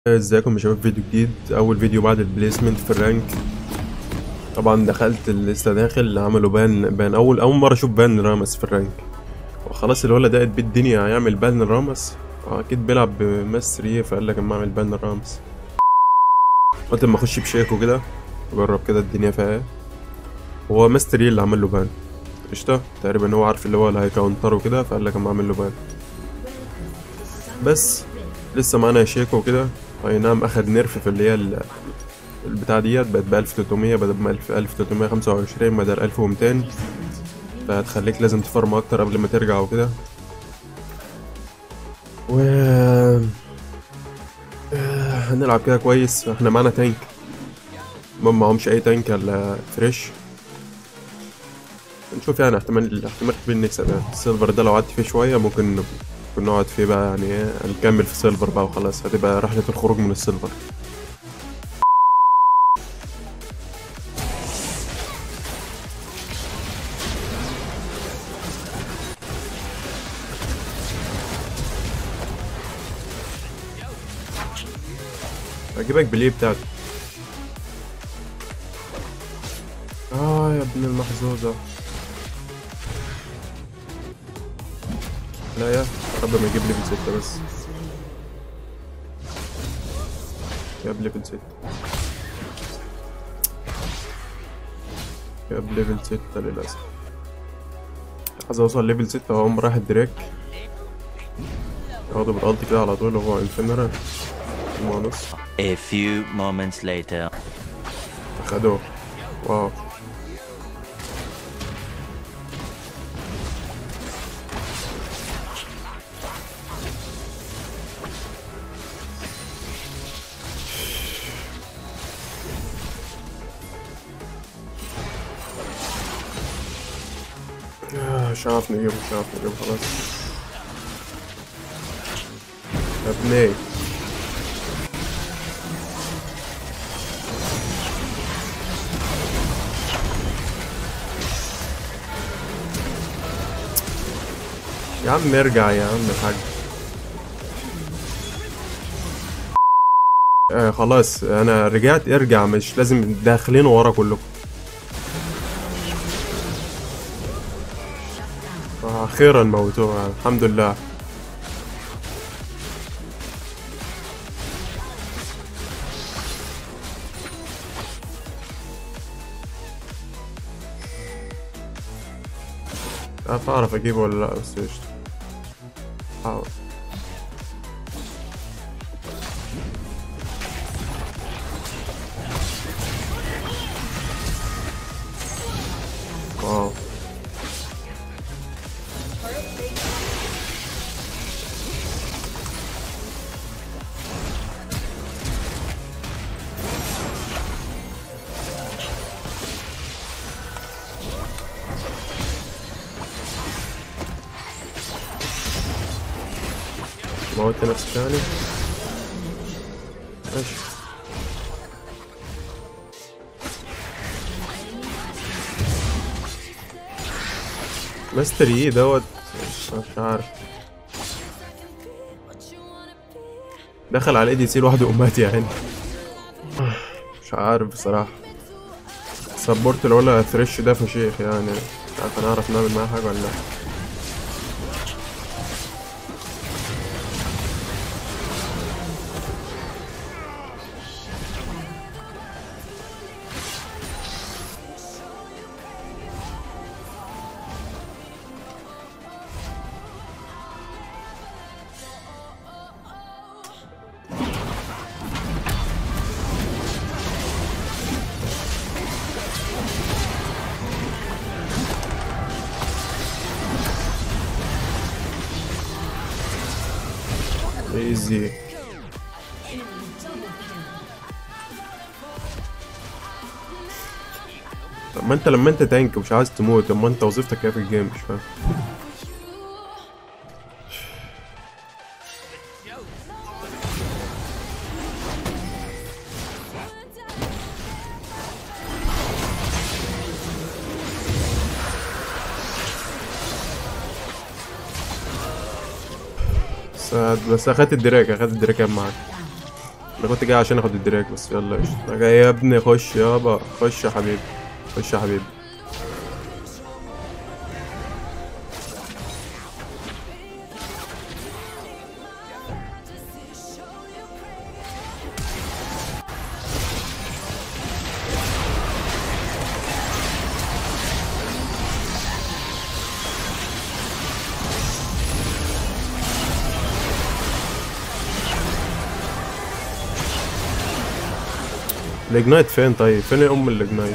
ازيكم يا شباب فيديو جديد اول فيديو بعد البليسمنت في الرانك طبعا دخلت لسه داخل عملوا بان بان اول اول مره اشوف بان رامس في الرانك وخلاص الولد قاعد بالدنيا هيعمل بان رامس اكيد بيلعب بماس 3 فقال لك اما اعمل بان رامس قلت اما اخش بشيكو كده اجرب كده الدنيا فيها ايه هو ماس 3 اللي عمل له بان قشطه تقريبا هو عارف اللي هو اللي هيكونتره كده فقال لك اما اعمل له بان بس لسه معانا شيكو كده اي نعم اخد نيرف في اللي هي ال- البتاع ديت بقت ب 1300 بدل ما 1325 بدل 1200 فهتخليك لازم تفرم اكتر قبل ما ترجع وكده و آه، هنلعب كده كويس احنا معانا تانك المهم معهمش اي تانك الا فريش نشوف يعني احتمال احتمال كبير نكسب يعني السيلفر ده لو قعدت فيه شوية ممكن ممكن نقعد فيه بقى يعني ايه هنكمل في سيلفر بقى وخلاص هتبقى رحلة الخروج من السيلفر هجيبك بليه بتاعتي اه يا ابن المحظوظة لا يا رب ما يجيب ليفل ستة بس جاب ليفل ستة جاب ليفل ستة للأسف عايز اوصل ليفل ستة واقوم رايح الدراك اخده بالالت كده على طول وهو انفنرال ونص A few moments later. خدوه واو آه، مش عارف نجيبه مش عارف نجيبه خلاص يا ابني يا عم ارجع يا عم الحاج آه خلاص انا رجعت ارجع مش لازم داخلين ورا كلكم آه اخيرا موتوها الحمد لله عارف اعرف اجيبه ولا لا بس قشطة حاول واو موت نفسي تاني ماشي ماستر ايه دوت مش عارف دخل على ايدي يصير واحد امهات يعني مش عارف بصراحة سبورت الولا ثريش ده فشيخ يعني مش عارف هنعرف نعمل معاه حاجة ولا لا ايزي طب ما انت لما انت تانك ومش عايز تموت طب ما انت وظيفتك ايه في الجيم مش فاهم بس بس اخدت الدراك اخدت الدراك معاك انا كنت جاي عشان اخد الدراك بس يلا قشطة انا جاي يا ابني خش يابا خش يا حبيبي خش يا حبيبي الاجنايت فين طيب فين يا ام الاجنايت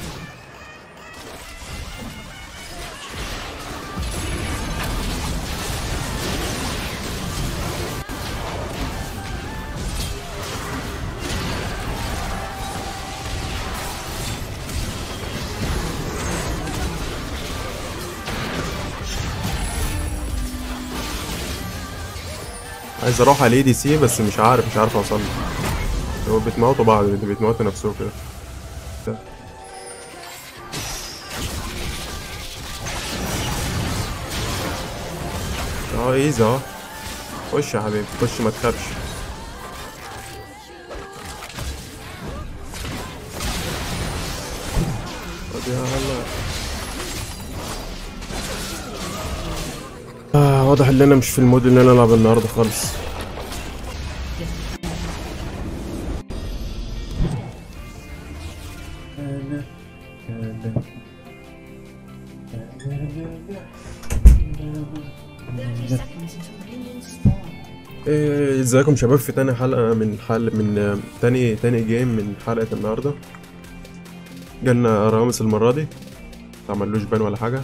عايز اروح على الاي دي سي بس مش عارف مش عارف اوصل له هو بيتموتوا بعض بيتموتوا نفسهم كده ده. اه ايزي اه خش يا حبيبي خش ما تخافش طب يا هلا آه واضح ان انا مش في المود ان انا العب النهارده خالص إيه، ازيكم شباب في تاني حلقة من حل من آه، تاني تاني جيم من حلقة النهاردة جالنا رامس المرة دي متعملوش بان ولا حاجة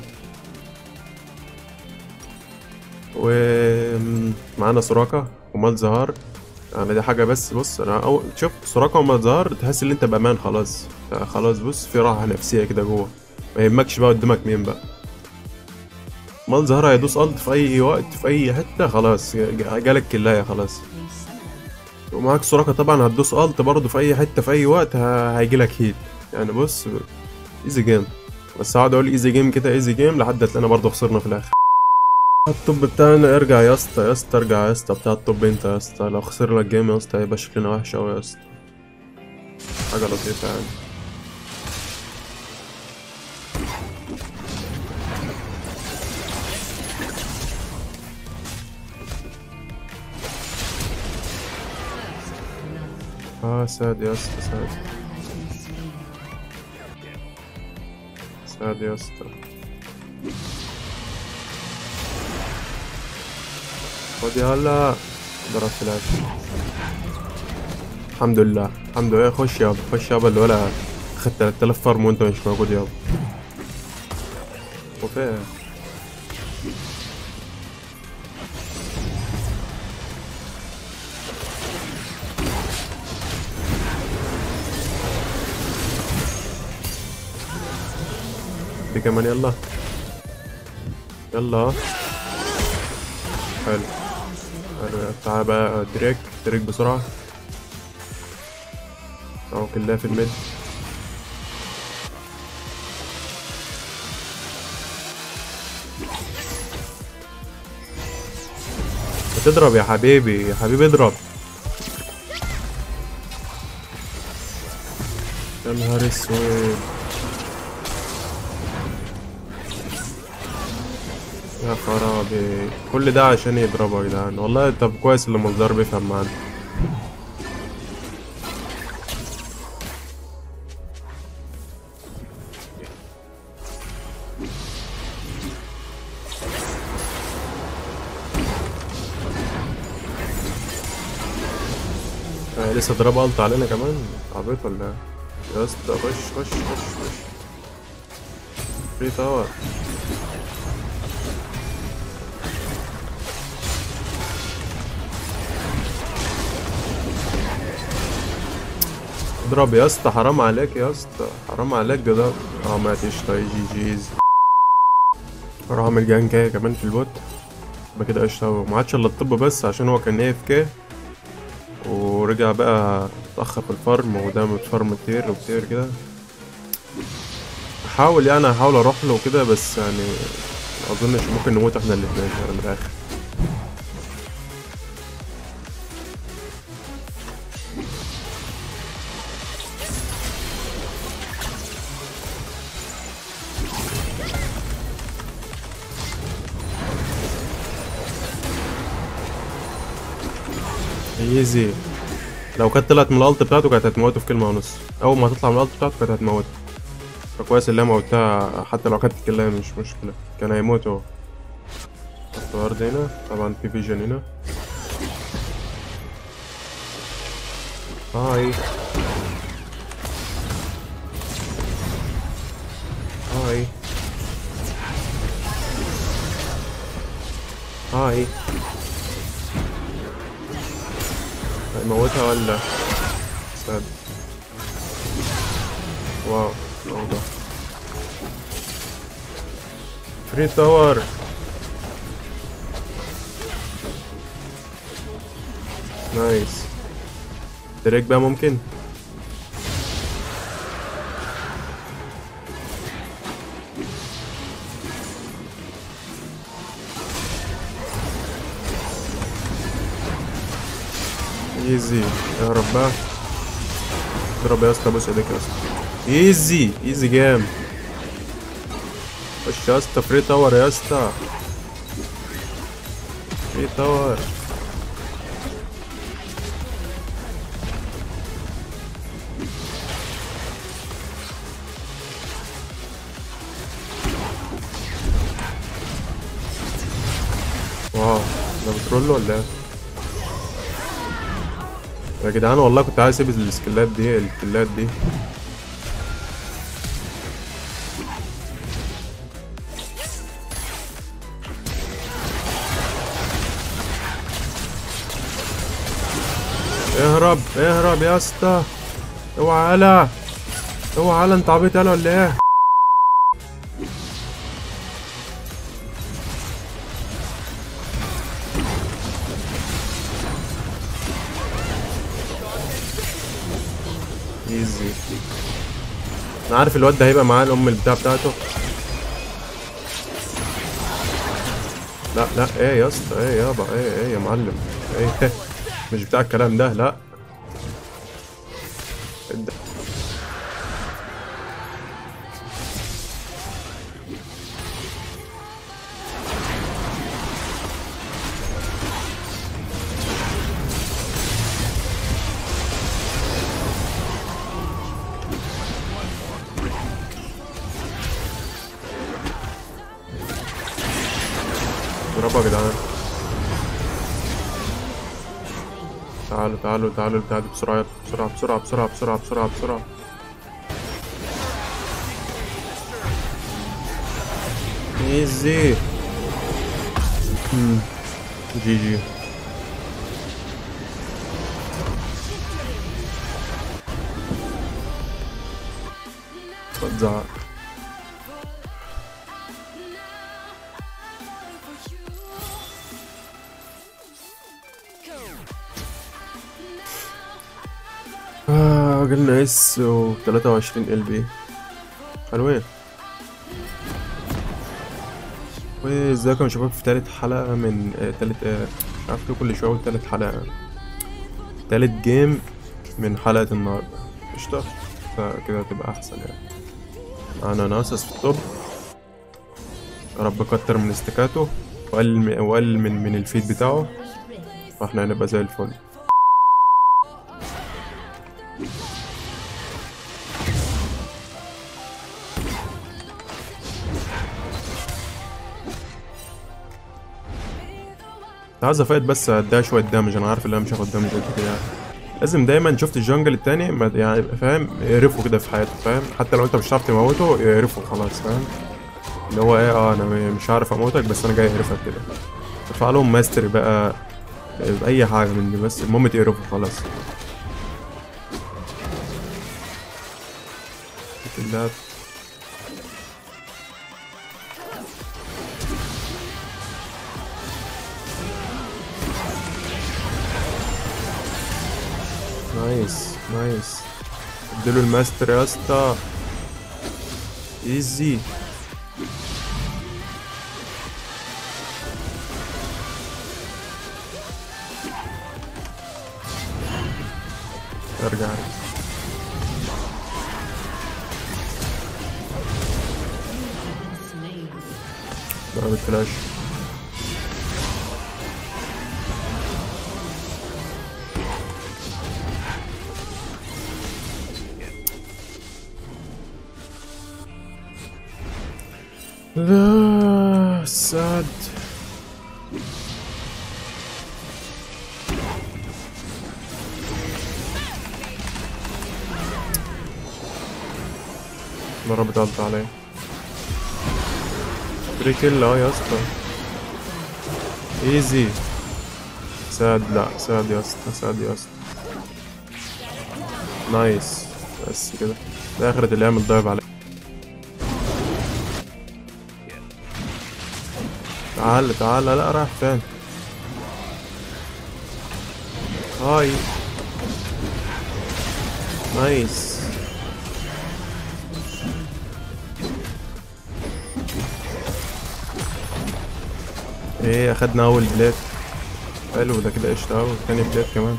ومعانا سوراكا ومال زهار يعني دي حاجة بس بص انا أول شوف سوراكا ومال زهار تحس ان انت بامان خلاص آه، خلاص بص في راحة نفسية كده جوه ما يهمكش بقى قدامك مين بقى مال زهر هيدوس الت في اي وقت في اي حتة خلاص جا- جالك كلاية خلاص ومعاك سوراكا طبعا هتدوس الت برضه في اي حتة في اي وقت ه- هيجيلك هيت يعني بص ايزي جيم بس هقعد اقول ايزي جيم كده ايزي جيم لحد هتلاقينا برضه خسرنا في الاخر الطب بتاعنا ارجع يا اسطى يا اسطى ارجع يا اسطى بتاع الطب انت يا اسطى لو خسرنا الجيم يا اسطى هيبقى شكلنا وحش اوي يا اسطى حاجة لطيفة يعني اه ساد يا اسطى ساد ساد يا اسطى خد يلا ضرب فلاش الحمد لله الحمد لله خش يابا خش يابا اللي ولا اخدت 3000 فرم وانت مش موجود يابا وفيه دي كمان يلا يلا حلو حلو تعال بقى دريك دريك بسرعة اهو كلها في الميد بتضرب يا حبيبي يا حبيبي اضرب يا نهار اسود يا خرابي كل ده عشان يضربه يا جدعان والله طب كويس اللي مصدر بيفهم معانا آه لسه ضرب الت علينا كمان عبيط ولا ايه يا اسطى خش خش خش خش فري تاور اضرب يا اسطى حرام عليك يا اسطى حرام عليك ده اه ماتش طيب جي جيز اروح اعمل جانك كمان في البوت يبقى كده قشطة وما عادش الا الطب بس عشان هو كان اف كي ورجع بقى اتأخر في الفارم وده متفارم كتير وكتير كده احاول يعني احاول اروح له كده بس يعني ما اظنش ممكن نموت احنا الاتنين يعني من الاخر ايزي لو كانت طلعت من الالت بتاعته كانت هتموته في كلمه ونص اول ما تطلع من الالت بتاعته كانت هتموته فكويس اللي انا موتها حتى لو كانت كلها مش مشكله كان هيموت هو حط ورد هنا طبعا في فيجن هنا هاي هاي هاي هيموتها ولا ساد واو موضوع فري تاور نايس دريك بقى ممكن ايزي اهرب بقى اضرب يا اسطى بص ايديك يا اسطى ايزي ايزي جام خش يا اسطى فري تاور يا اسطى فري تاور واو ده بترول ولا ايه؟ يا جدعان والله كنت عايز اسيب السكلات دي الكلات دي اهرب اهرب يا اسطى اوعى هلا اوعى هلا انت عبيط هلا ولا ايه ايزي انا عارف الواد ده هيبقى معاه الام البتاع بتاعته لا لا ايه يا اسطى ايه يابا ايه ايه يا معلم ايه مش بتاع الكلام ده لا اد- اضربوا يا جدعان تعالوا تعالوا تعالوا تعالوا بسرعة بسرعة بسرعة بسرعة بسرعة بسرعة بسرعة ايزي مم. جي جي بتزعق آه قلنا اس و 23 ال بي حلوين وازيكم يا شباب في تالت حلقة من آه تالت آه مش عارف ليه كل شوية أقول تالت حلقة تالت جيم من حلقة النهاردة قشطة فكده هتبقى أحسن يعني معانا ناسس في الطب يا رب كتر من استكاته وقلل من- وقلل من من الفيد بتاعه فاحنا هنبقى زي الفل كنت عايز افايت بس اديها شويه دامج انا عارف ان انا مش هاخد دامج قد كده يعني. لازم دايما شفت الجنجل التاني ما- يعني يبقى فاهم يقرفه كده في حياته فاهم حتى لو انت مش هتعرف تموته يقرفه خلاص فاهم اللي هو ايه اه انا م- مش هعرف اموتك بس انا جاي اقرفك كده ارفع لهم ماستر بقى بأي حاجة من دي بس المهم تقرفوا خلاص اللعب نايس نايس اديله الماستر يا اسطى ايزي ارجع ضربة فلاش لا سعد مرة بتقلط عليا تريكل اه يا اسطى ايزي سعد لا سعد يا اسطى سعد يا اسطى نايس بس كده ده اخرة اللي يعمل دايف عليا تعال تعال لا رايح فين هاي نايس ايه اخدنا اول بلاد حلو ده كده قشطة اوي تاني بلاد كمان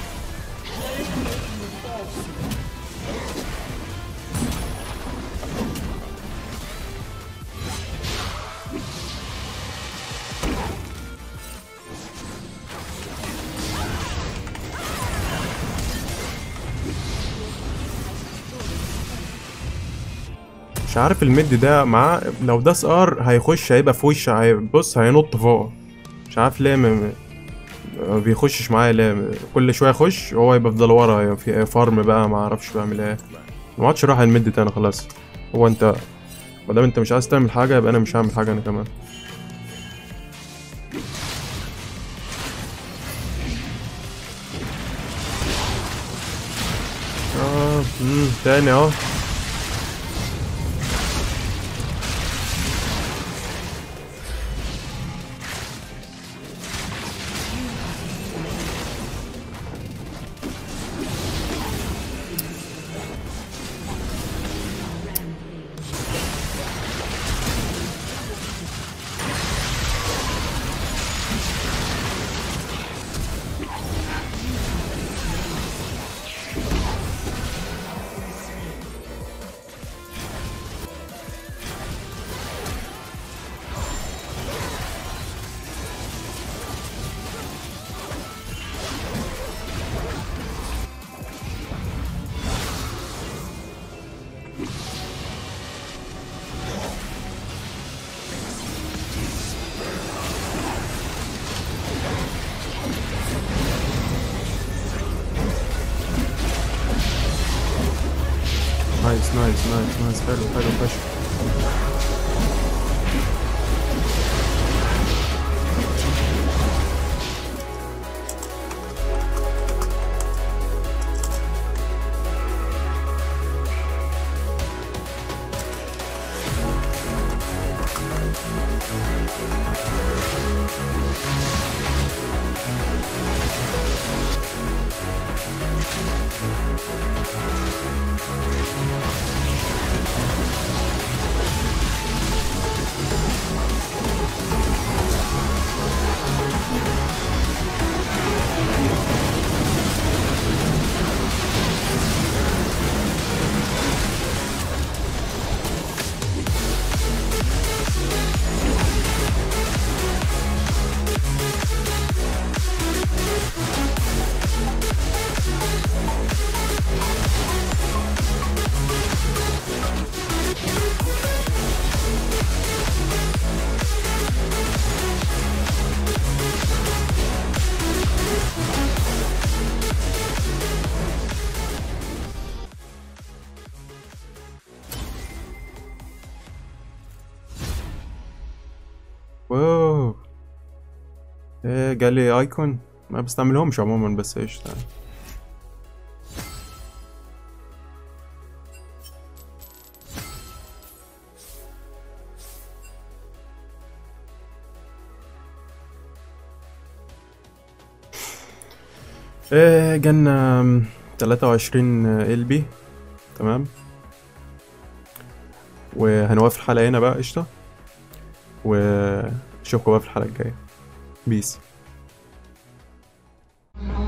مش عارف الميد ده معاه لو داس ار هيخش هيبقى في وش هي- بص هينط فوق مش عارف ليه ما ما- ما بيخشش معايا ليه كل شويه يخش وهو يبقى يفضل ورا في فارم بقى ما اعرفش بعمل ايه ما عادش راح الميد تاني خلاص هو انت ما دام انت مش عايز تعمل حاجه يبقى انا مش هعمل حاجه انا كمان اه امم تاني اهو نايس نايس نايس نايس حلو حلو فشخ واو ايه جالي ايكون ما بستعملهمش عموما بس ايش يعني ايه جالنا تلاتة وعشرين ال بي تمام وهنوقف الحلقة هنا بقى قشطة واشوفكم بقى في الحلقة الجاية بيس